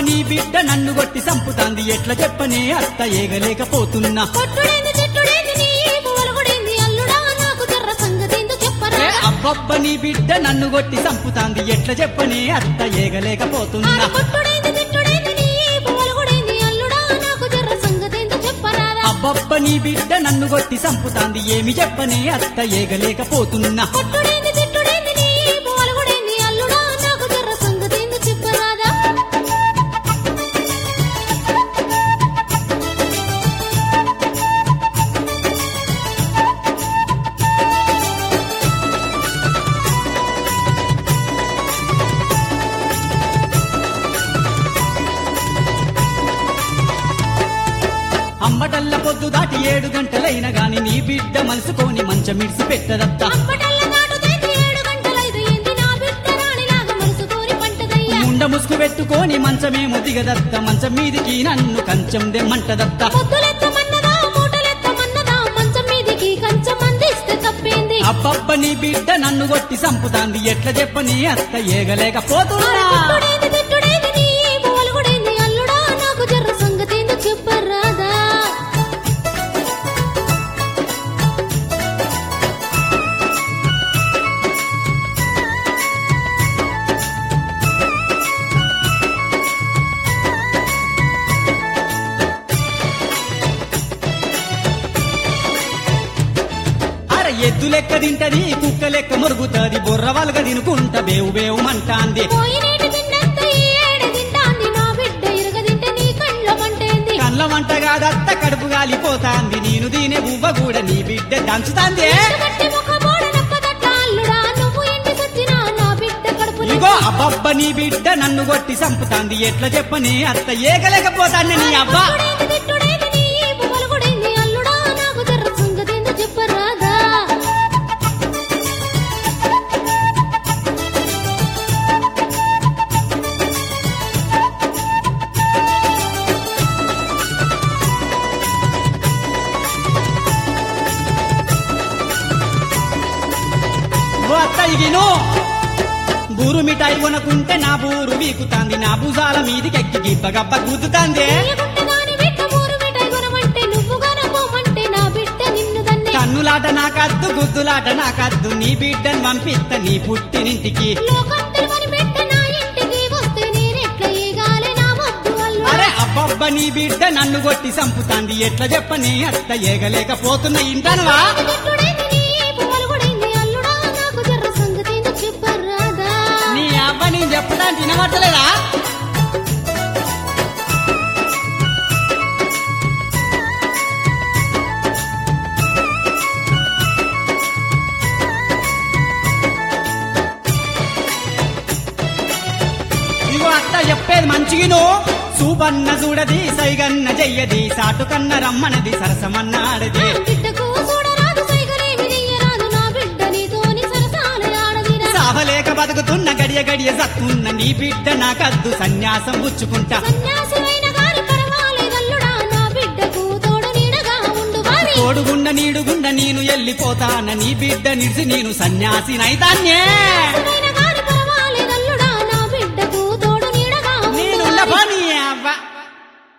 నీ బిడ్డ నన్ను కొట్టి సంపుతాంది ఎట్ల చెప్పనే అత్త ఏగలేకపోతున్నా కొట్టుడేంది తిట్టుడేంది నీ ఒలుగుడేంది అల్లుడా నాకు జర్ర సంగతేందో చెప్పరా ఏ అబ్బబ్బ నీ బిడ్డ నన్ను కొట్టి సంపుతాంది ఎట్ల చెప్పనే అత్త ఏగలేకపోతున్నా ఆడ కొట్టుడేంది తిట్టుడేంది నీ ఒలుగుడేంది అల్లుడా నాకు జర్ర సంగతేందో చెప్పరాదా అబ్బబ్బ నీ బిడ్డ నన్ను కొట్టి సంపుతాంది ఏమి చెప్పనే అత్త ఏగలేకపోతున్నా కొట్టుడేంది తిట్టుడేంది నీ ఒలుగుడేంది అల్లుడా నాకు జర్ర సంగతేందో చెప్పరాదా అమ్మటల్ల పొద్దు దాటి ఏడు గంటలైన గాని నీ బిడ్డ మలుసుకొని మంచమిడిసి పెట్టదత్త అప్పటల్ల నాటుదేంది ఏడు గంటలైదు ఏంది నా బిడ్డ రాణిలాగా మనసుతోని పంటదయ్యా ముండ ముసుగు పెట్టుకొని మంచమేమో దిగదత్త మంచం మీదికి నన్ను కంచం దెమ్మంటదత్త ముద్దులెత్తమన్నదా మూటలెత్తమన్నదా మంచం మీదికి కంచం అందిస్తే తప్పేంది అబ్బబ్బ నీ బిడ్డ నన్ను కొట్టి సంపుతాంది ఎట్ల చెప్పని అత్త ఏగలేకపోతున్నా తిట్టుడేంది తిట్టుడేంది నీ ఒలుగుడేంది అల్లుడా నాకు జర్ర సంగతేందో చెప్పరాదా అర ఎద్దు లెక్క తింటది కుక్క లెక్క మురుగుతది బుర్ర వలగ తినుకుంట బేవు బేవు మంటాంది పోయినేటి తిన్నంత ఈ ఏడు తింటాంది నా బిడ్డ ఇరగదింటే నీ కళ్ళ మంటేంది కళ్ళ వంట కాదత్త కడుపు గాలిపోతాంది నేను దీనే బువ్వ కూడా నీ బిడ్డ దంచుతాంది గట్టి ముఖమోడ నప్పదట్ట అల్లుడా నువ్వు ఎన్ని సచ్చినా నా బిడ్డ కడుపులో ఇగో అబ్బబ్బ నీ బిడ్డ నన్ను కొట్టి సంపుతాంది ఎట్ల చెప్పని అత్త ఏగలేకపోతాంది నీ అబ్బా తిట్టుడేంది తిట్టుడేంది నీ ఒలుగుడేంది అల్లుడా నాకు జర్ర సంగతేందో చెప్పరాదా ఓ అత్త ఇగిను బూరు మిఠాయి కొనుకుంటే నా బూరు వీకుతాంది నా భుజాల మీదికెక్కి గిబ్బ గబ్బ గుద్దుతాంది తీయగుంట దాని బిడ్డ ఊరు మిఠాయి కొనమంటే నువ్వు గనపోమంటే నా బిడ్డ నిన్ను దన్నే కన్నులాట నాకద్దు గుద్దులాట నాకద్దు నీ బిడ్డని పంపిస్త నీ పుట్టినింటికి లోకం తెలువని బిడ్డ నా ఇంటికి వస్తే నేనెట్ల ఏగాలే నా వద్దు అల్లుడా అరే అబ్బబ్బ నీ బిడ్డ నన్ను కొట్టి సంపుతాంది ఎట్ల చెప్పని అత్త ఏగలేకపోతున్న ఇంటనవా తిట్టుడేంది నీ ఒలుగుడేంది అల్లుడా నాకు జర్ర సంగతేందో చెప్పరాదా నీ అవ్వ నేను చెప్పడానికి వినబట్టలేదా ఇగో అత్త చెప్పేది మంచిగిను సూపన్న చూడది సైగన్న చెయ్యది సాటుకన్న రమ్మనది సరసమన్నాడది బిడ్డకు చూడరాదు సైగలేమి చెయ్యరాదు నా బిడ్డ నీతోని సరసాల ఆడదిరా సావలేక బతుకుతున్న గడియ గడియ సత్తున్న నీ బిడ్డ నాకద్దు సన్యాసం పుచ్చుకుంటా సన్యాసులైన గాని పర్వాలేదల్లుడా నా బిడ్డకు తోడు నీడగా ఉండు వారి తోడుగుండ నీడుగుండ నేను ఎల్లిపోతాన నీ బిడ్డ నిడిసి నేను సన్యాసినైతాన్యే సన్యాసులైన